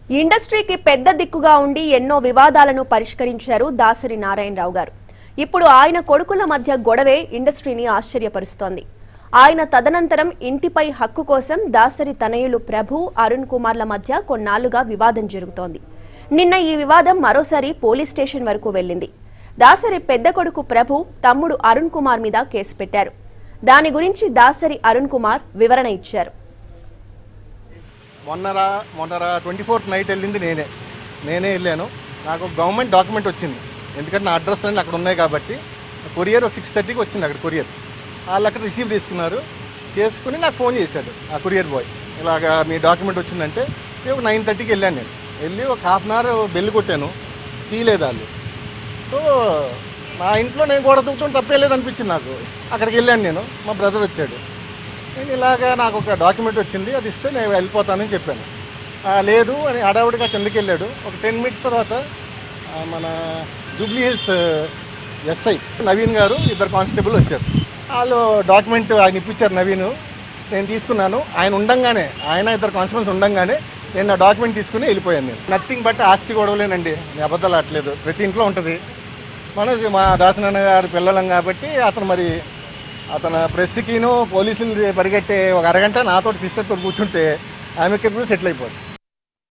ఇండస్ట్రీకి పెద్ద దిక్కుగా ఉండి ఎన్నో వివాదాలను పరిష్కరించారు దాసరి నారాయణరావు గారు ఇప్పుడు ఆయన కొడుకుల మధ్య గొడవే ఇండస్ట్రీని ఆశ్చర్యపరుస్తోంది ఆయన తదనంతరం ఇంటిపై హక్కు కోసం దాసరి తనయులు ప్రభు అరుణ్ కుమార్ల మధ్య కొన్నాళ్లుగా వివాదం జరుగుతోంది నిన్న ఈ వివాదం మరోసారి పోలీస్ స్టేషన్ వరకు వెళ్ళింది దాసరి పెద్ద కొడుకు ప్రభు తమ్ముడు అరుణ్ కుమార్ మీద కేసు పెట్టారు దాని గురించి దాసరి అరుణ్ కుమార్ వివరణ ఇచ్చారు మొన్నరా మొన్నరా ట్వంటీ ఫోర్త్ నైట్ వెళ్ళింది నేనే నేనే వెళ్ళాను నాకు ఒక గవర్నమెంట్ డాక్యుమెంట్ వచ్చింది ఎందుకంటే నా అడ్రస్ అన్నీ అక్కడ ఉన్నాయి కాబట్టి కొరియర్ ఒక సిక్స్ థర్టీకి వచ్చింది అక్కడ కొరియర్ వాళ్ళు అక్కడ రిసీవ్ తీసుకున్నారు చేసుకుని నాకు ఫోన్ చేశాడు ఆ కొరియర్ బాయ్ ఇలాగా మీ డాక్యుమెంట్ వచ్చిందంటే నేను ఒక నైన్ థర్టీకి వెళ్ళాను నేను వెళ్ళి ఒక హాఫ్ అన్ అవర్ బెల్ కొట్టాను తీయలేదు వాళ్ళు సో నా ఇంట్లో నేను గోడ దూకుతాం తప్పే లేదనిపించింది నాకు అక్కడికి వెళ్ళాను నేను మా బ్రదర్ వచ్చాడు నేను ఇలాగా నాకు ఒక డాక్యుమెంట్ వచ్చింది అది ఇస్తే నేను వెళ్ళిపోతానని చెప్పాను "ఆ, లేదు అని హడావుడిగా కిందకి వెళ్ళాడు ఒక టెన్ మినిట్స్ తర్వాత ఆ, మన జూబ్లీ హిల్స్ ఎస్ఐ నవీన్ గారు ఇద్దరు కానిస్టేబుల్ వచ్చారు వాళ్ళు డాక్యుమెంట్ ఆయన ఇప్పించారు నవీన్ నేను తీసుకున్నాను ఆయన ఉండంగానే ఆయన ఇద్దరు కానిస్టేబుల్స్ ఉండంగానే నేను నా డాక్యుమెంట్ తీసుకుని వెళ్ళిపోయాను నేను నథింగ్ బట్ ఆస్తి గొడవలేనండి నేను అబద్ధాలు ఆడలేదు ప్రతి ఇంట్లో ఉంటుంది మన మా దాసనాన్న గారి పిల్లలం కాబట్టి అతను మరి అతను ప్రెస్కిను పోలీసులు పరిగెట్టే ఒక అరగంట నాతో సిస్టర్తో కూర్చుంటే ఆమె సెటిల్ అయిపోతుంది